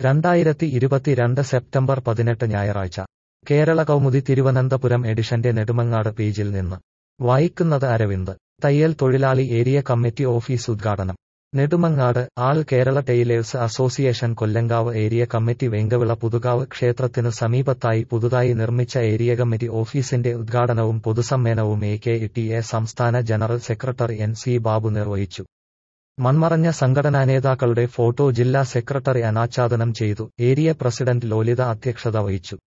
രണ്ടായിരത്തി ഇരുപത്തിരണ്ട് സെപ്റ്റംബർ പതിനെട്ട് ഞായറാഴ്ച കേരള കൗമുദി തിരുവനന്തപുരം എഡിഷന്റെ നെടുമങ്ങാട് പേജിൽ നിന്ന് വായിക്കുന്നത് അരവിന്ദ് തയ്യൽ തൊഴിലാളി ഏരിയ കമ്മിറ്റി ഓഫീസ് ഉദ്ഘാടനം Nedumangad all Kerala tailors association Kollankavu area committee Venkavila Puthukavu ക്ഷേത്രത്തിനു സമീപത്തായി പുതുതായി നിർമ്മിച്ച ഏരിയ കമ്മിറ്റി ഓഫീസിന്റെ ഉദ്ഘാടനവും പൊതുസമ്മേളനവും എ കെ ടി എ സംസ്ഥാന general secretary N C Babu നിർവഹിച്ചു മൺമറഞ്ഞ സംഘടനാ നേതാക്കളുടെ ഫോട്ടോ ജില്ലാ സെക്രട്ടറി അനാച്ഛാദനം ചെയ്തു ഏരിയ പ്രസിഡന്റ് ലോലിത അധ്യക്ഷത വഹിച്ചു